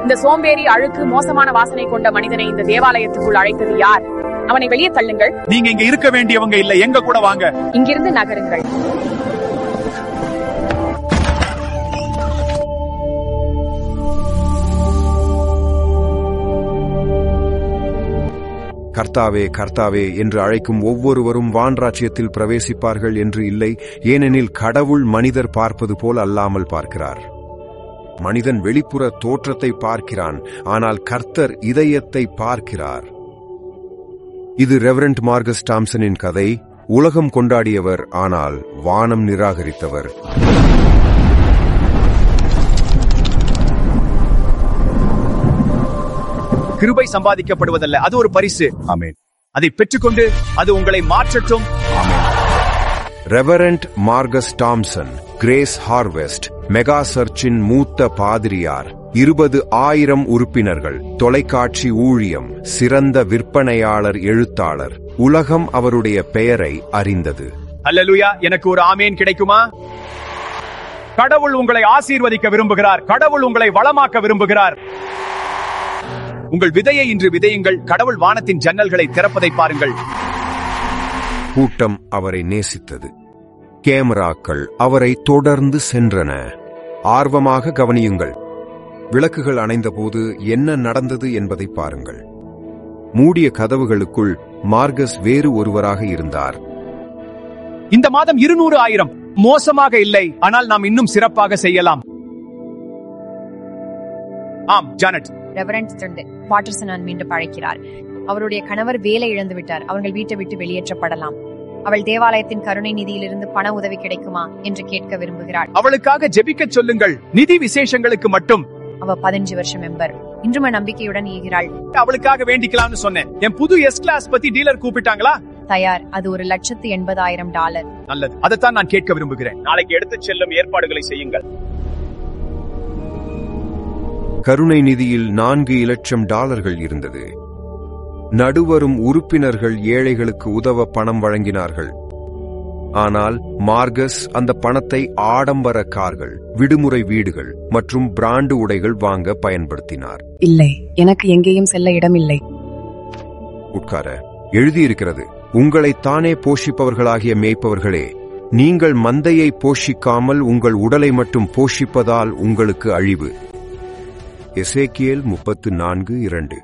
இந்த சோம்பேறி அழுக்கு மோசமான வாசனை கொண்ட மனிதனை இந்த தேவாலயத்துக்குள் அழைத்தது யார் அவனை வெளியே தள்ளுங்கள் நீங்க இங்க இருக்க வேண்டியவங்க இல்ல எங்க கூட வாங்க இங்கிருந்து நகருங்கள் கர்த்தாவே கர்த்தாவே என்று அழைக்கும் ஒவ்வொருவரும் வான்ராஜ்யத்தில் பிரவேசிப்பார்கள் என்று இல்லை ஏனெனில் கடவுள் மனிதர் பார்ப்பது போல் அல்லாமல் பார்க்கிறார் மனிதன் வெளிப்புற தோற்றத்தை பார்க்கிறான் ஆனால் கர்த்தர் இதயத்தை பார்க்கிறார் இது ரெவரண்ட் மார்கஸ் டாம்சனின் கதை உலகம் கொண்டாடியவர் ஆனால் வானம் நிராகரித்தவர் கிருபை சம்பாதிக்கப்படுவதல்ல அது ஒரு பரிசு ஆமென் அதை பெற்றுக்கொண்டு அது உங்களை மாற்றட்டும் reverend Marcus Thomson grace harvest mega சர்ச்சின் மூத்த பாதிரியார் இருபது ஆயிரம் உறுப்பினர்கள் தொலைக்காட்சி ஊழியம் சிறந்த விற்பனையாளர் எழுத்தாளர் உலகம் அவருடைய பெயரை அறிந்தது அல்லேலூயா எனக்கு ஒரு ஆமேன் கிடைக்குமா கடவுள் உங்களை ஆசீர்வதிக்க விரும்புகிறார் கடவுள் உங்களை வளமாக்க விரும்புகிறார் உங்கள் விதையை இன்று விதையுங்கள் கடவுள் வானத்தின் ஜன்னல்களை திறப்பதை பாருங்கள் கூட்டம் அவரை நேசித்தது கேமராக்கள் அவரை தொடர்ந்து சென்றன ஆர்வமாக கவனியுங்கள் விளக்குகள் அணைந்தபோது என்ன நடந்தது என்பதை பாருங்கள் மூடிய கதவுகளுக்குள் மார்கஸ் வேறு ஒருவராக இருந்தார் இந்த மாதம் இருநூறு ஆயிரம் மோசமாக இல்லை ஆனால் நாம் இன்னும் சிறப்பாக செய்யலாம் ஆம் ஜானட் ரெவரண்ட் ஸ்டெர்டு வாட்டர்சன் மீண்டும் அழைக்கிறார் அவருடைய கணவர் வேலை இழந்து விட்டார் அவர்கள் வீட்டை விட்டு வெளியேற்றப்படலாம் அவள் தேவாலயத்தின் கருணை நிதியிலிருந்து பண உதவி கிடைக்குமா என்று கேட்க விரும்புகிறாள் அவளுக்காக ஜெபிக்கச் சொல்லுங்கள் நிதி விசேஷங்களுக்கு மட்டும் அவ பதினஞ்சு வருஷம் மெம்பர் இன்றும் நம்பிக்கையுடன் ஈகிறாள் அவளுக்காக வேண்டிக்கலாம்னு சொன்னேன் என் புது எஸ் கிளாஸ் பத்தி டீலர் கூப்பிட்டாங்களா தயார் அது ஒரு லட்சத்து எண்பதாயிரம் டாலர் நல்லது அதைத்தான் நான் கேட்க விரும்புகிறேன் நாளைக்கு எடுத்துச் செல்லும் ஏற்பாடுகளை செய்யுங்கள் கருணை நிதியில் நான்கு இலட்சம் டாலர்கள் இருந்தது நடுவரும் உறுப்பினர்கள் ஏழைகளுக்கு உதவ பணம் வழங்கினார்கள் ஆனால் மார்கஸ் அந்த பணத்தை ஆடம்பர கார்கள் விடுமுறை வீடுகள் மற்றும் பிராண்டு உடைகள் வாங்க பயன்படுத்தினார் இல்லை எனக்கு எங்கேயும் செல்ல இடமில்லை உட்கார எழுதியிருக்கிறது உங்களை தானே போஷிப்பவர்களாகிய மேய்ப்பவர்களே நீங்கள் மந்தையை போஷிக்காமல் உங்கள் உடலை மட்டும் போஷிப்பதால் உங்களுக்கு அழிவு எசேக்கியேல் முப்பத்து நான்கு இரண்டு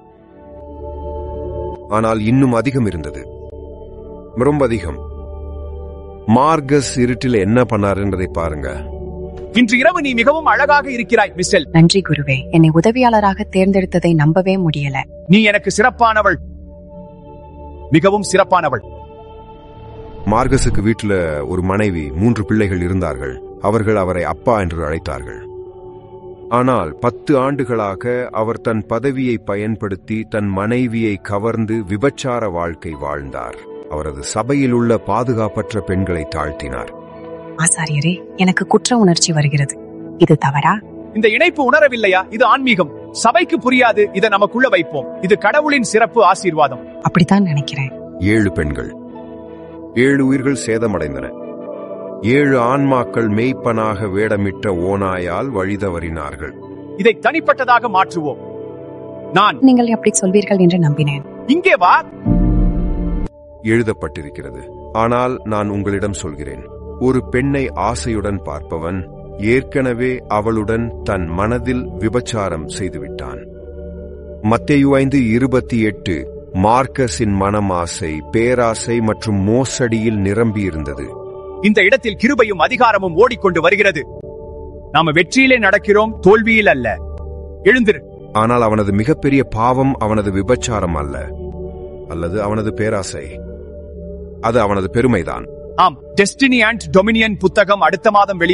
ஆனால் இன்னும் அதிகம் இருந்தது ரொம்ப அதிகம் மார்கஸ் இருட்டில் என்ன பண்ணார் என்பதை பாருங்க இன்று இரவு நீ மிகவும் அழகாக இருக்கிறாய் மிஸ்ஸெல் நன்றி குருவே என்னை உதவியாளராக தேர்ந்தெடுத்ததை நம்பவே முடியல நீ எனக்கு சிறப்பானவள் மிகவும் சிறப்பானவள் மார்கஸுக்கு வீட்டில் ஒரு மனைவி மூன்று பிள்ளைகள் இருந்தார்கள் அவர்கள் அவரை அப்பா என்று அழைத்தார்கள் ஆனால் பத்து ஆண்டுகளாக அவர் தன் பதவியை பயன்படுத்தி தன் மனைவியை கவர்ந்து விபச்சார வாழ்க்கை வாழ்ந்தார் அவரது சபையில் உள்ள பாதுகாப்பற்ற பெண்களை தாழ்த்தினார் ஆசாரியரே எனக்கு குற்ற உணர்ச்சி வருகிறது இது தவறா இந்த இணைப்பு உணரவில்லையா இது ஆன்மீகம் சபைக்கு புரியாது இதை நமக்குள்ள வைப்போம் இது கடவுளின் சிறப்பு ஆசீர்வாதம் அப்படித்தான் நினைக்கிறேன் ஏழு பெண்கள் ஏழு உயிர்கள் சேதமடைந்தன ஏழு ஆன்மாக்கள் மெய்ப்பனாக வேடமிட்ட ஓநாயால் வழிதவறினார்கள் இதை தனிப்பட்டதாக மாற்றுவோம் நான் நீங்கள் அப்படி சொல்வீர்கள் என்று நம்பினேன் இங்கே வா எழுதப்பட்டிருக்கிறது ஆனால் நான் உங்களிடம் சொல்கிறேன் ஒரு பெண்ணை ஆசையுடன் பார்ப்பவன் ஏற்கனவே அவளுடன் தன் மனதில் விபச்சாரம் செய்துவிட்டான் மத்தேயு ஐந்து இருபத்தி எட்டு மார்க்கஸின் மனமாசை பேராசை மற்றும் மோசடியில் நிரம்பியிருந்தது இந்த இடத்தில் கிருபையும் அதிகாரமும் ஓடிக்கொண்டு வருகிறது நாம வெற்றியிலே நடக்கிறோம் தோல்வியில் அல்ல எழுந்திரு ஆனால் அவனது மிகப்பெரிய பாவம் அவனது விபச்சாரம் அல்ல அல்லது அவனது பேராசை அது அவனது பெருமைதான் ஆம் டெஸ்டினி அண்ட் டொமினியன் புத்தகம் அடுத்த மாதம் வெளியே